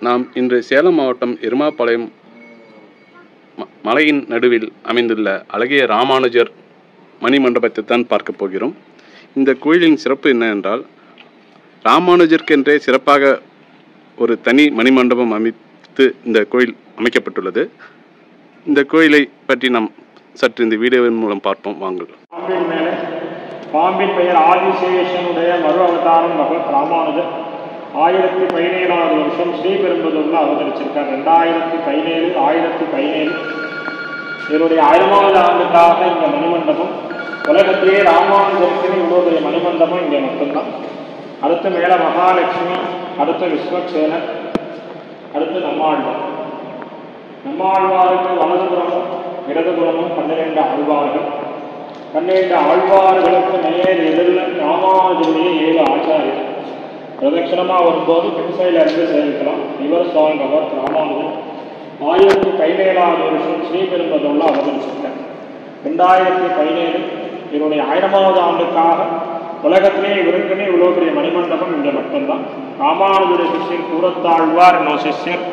நாம் இன்று சேலம் மாவட்டம் எருமாபாளையம் ம- மலையின் நடுவில் அமைந்துள்ள அழகிய ராமானுஜர் மணி மண்டபத்தை தான் பார்க்க போகிறோம் இந்த கோயிலின் சிறப்பு என்னவென்றால் ராமானுஜருக்கென்றே சிறப்பாக ஒரு தனி மணிமண்டபம் அமைத்து இந்த கோயில் அமைக்கப்பட்டுள்ளது இந்த கோயிலை பற்றி நாம் சற்று இந்த வீடியோவின் மூலம் பார்ப்போம் வாங்கள் பாம்பின் மேலே பாம்பின் பெயர் ஆதிசேஷனுடைய மறு அவதாரம் பகவத் ராமானுஜர் ஆயிரத்தி பதினேழாவது வருஷம் ஸ்ரீபெரும்புதூர்ல அவதரிச்சிருக்கார் ரெண்டாயிரத்தி பதினேழு ஆயிரத்தி பதினேழு இவருடைய ஆயிரமாவது ஆண்டுக்காக இந்த மணிமண்டபம் உலகத்திலே ராமானுஜருக்கு இவ்வளோ பெரிய மணிமண்டபம் இங்கே மட்டும்தான் அடுத்து மேல மகாலட்சுமி அடுத்து விஸ்வக்சேனர் அடுத்து நம்மாழ்வார் நம்மாழ்வாருக்கு வலதுபுறமும் இடதுபுறமும் பன்னிரண்டு ஆழ்வார்கள் பன்னிரண்டு ஆழ்வார்களுக்கு நேர் எதிரில் ராமானுஜருடைய ஏழு ஆச்சாரியர் பிரதட்சணமா வரும்போது பின்சையில இருந்து சேவிக்கலாம் இவர் சுவாமி பகவத் ராமானுஜன் ஆயிரத்தி பதினேழாவது வருஷம் ஸ்ரீபெரும்பதூர்ல அவதரிச்சிருக்கார் ரெண்டாயிரத்தி பதினேழு இவருடைய ஆயிரமாவது ஆண்டுக்காக உலகத்திலே இவருக்குன்னே இவ்வளோ பெரிய மணிமண்டபம் இங்கே மட்டும்தான் ராமானுஜருடைய சிஷ்யர் கூரத்தாழ்வார் இன்னும் சிஷ்யர்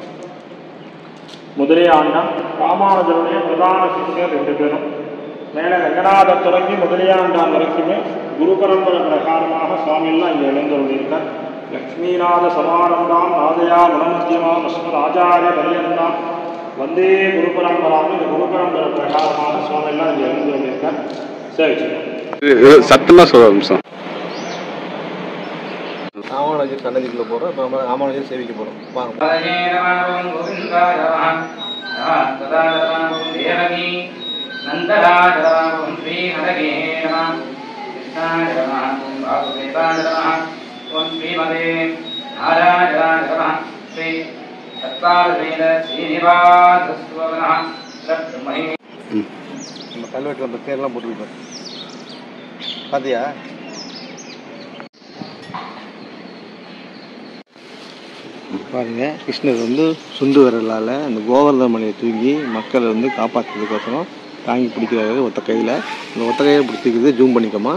முதலே ஆண்டான் ராமானுஜருடைய பிரதான சிஷ்யர் ரெண்டு பேரும் மேலே ரங்கநாதர் தொடங்கி முதலியாண்டான் வரைக்குமே குரு பரம்பரை பிரகாரமாக சுவாமியெல்லாம் இங்கே எழுந்தருளியிருக்கார் லக்ஷ்மீநாத சமாரம்பாம் ராஜயா குணமத்தியமாம் அஸ்மத் ஆச்சாரிய பரியந்தாம் வந்தே குரு பரம்பராம் இந்த குரு பரம்பரை பிரகாரமாக சுவாமியெல்லாம் இங்கே எழுந்தருளியிருக்கார் சரி சரி சத்தமாக சொல்ல நிமிஷம் ராமானுஜர் சன்னதிக்குள்ள போகிறோம் இப்போ நம்ம ராமானுஜர் சேவிக்க போகிறோம் வாங்க हरे नमः गोविन्दाय नमः नमः सदा नमः देवकी नन्दराज नमः श्रीहरये नमः कृष्णाय नमः वासुदेवाय नमः ॐ श्रीमते नारायणाय नमः श्री तत्पालवेद श्रीनिवासस्वनः सत्महि நம்ம கல்வெட்டில் நம்ம பேர்லாம் போட்டுருக்கோம் பார்த்தியா பாருங்க கிருஷ்ணர் வந்து சுண்டு விரலால் அந்த கோவர்தன மலையை தூக்கி மக்களை வந்து காப்பாற்றுறதுக்கோசரம் தாங்கி பிடிக்கிறாரு ஒத்த கையில் அந்த ஒத்த கையில் பிடிச்சிக்கிறது ஜூம் பண்ணிக்கோமா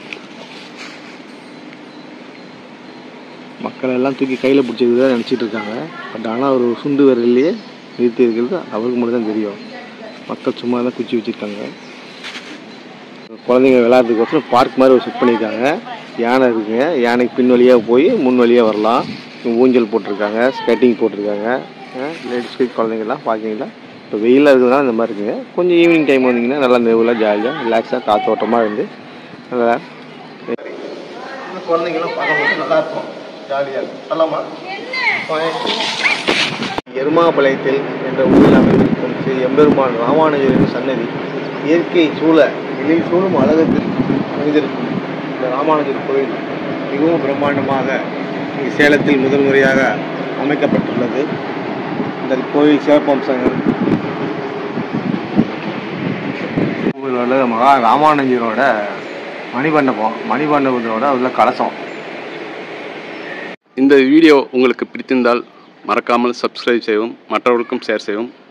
மக்கள் எல்லாம் தூக்கி கையில் பிடிச்சிருக்கிறதா நினச்சிட்டு இருக்காங்க பட் ஆனால் அவர் சுண்டு விரல்லையே நிறுத்தி இருக்கிறது அவருக்கு மட்டும் தான் தெரியும் மக்கள் சும்மா தான் குச்சி வச்சுருக்காங்க குழந்தைங்க விளையாடுறதுக்கோசரம் பார்க் மாதிரி ஒரு செட் பண்ணியிருக்காங்க யானை இருக்குங்க யானைக்கு பின் வழியாக போய் முன் வழியாக வரலாம் ஊஞ்சல் போட்டிருக்காங்க ஸ்கேட்டிங் போட்டிருக்காங்க லேடிஸ்க்கு குழந்தைங்கலாம் பார்க்கிங்களா இப்போ வெயிலாக இருக்கிறதுனால இந்த மாதிரி இருக்குங்க கொஞ்சம் ஈவினிங் டைம் வந்தீங்கன்னா நல்லா நெவுலாக ஜாலியாக ரிலாக்ஸாக காத்தோட்டமாக இருந்து நல்லா குழந்தைங்களாம் பார்க்கும்போது நல்லா இருக்கும் ஜாலியாக இருக்கும் சொல்லாமா எருமாபாளையத்தில் என்ற ஊரில் அமைந்திருக்கும் ஸ்ரீ எம்பெருமான் ராமானுஜரின் சன்னதி இயற்கை சூழ எழில் சூழும் அழகத்தில் அமைந்திருக்கும் இந்த ராமானுஜர் கோயில் மிகவும் பிரம்மாண்டமாக இங்கு சேலத்தில் முதல் முறையாக அமைக்கப்பட்டுள்ளது இந்த கோயில் சிறப்பம்சங்கள் கோவிலோட மகா ராமானுஜரோட மணிமண்டபம் மணிமண்டபத்தோட உள்ள கலசம் இந்த வீடியோ உங்களுக்கு பிடித்திருந்தால் மறக்காமல் சப்ஸ்கிரைப் செய்யவும் மற்றவர்களுக்கும் ஷேர் செய்யவும்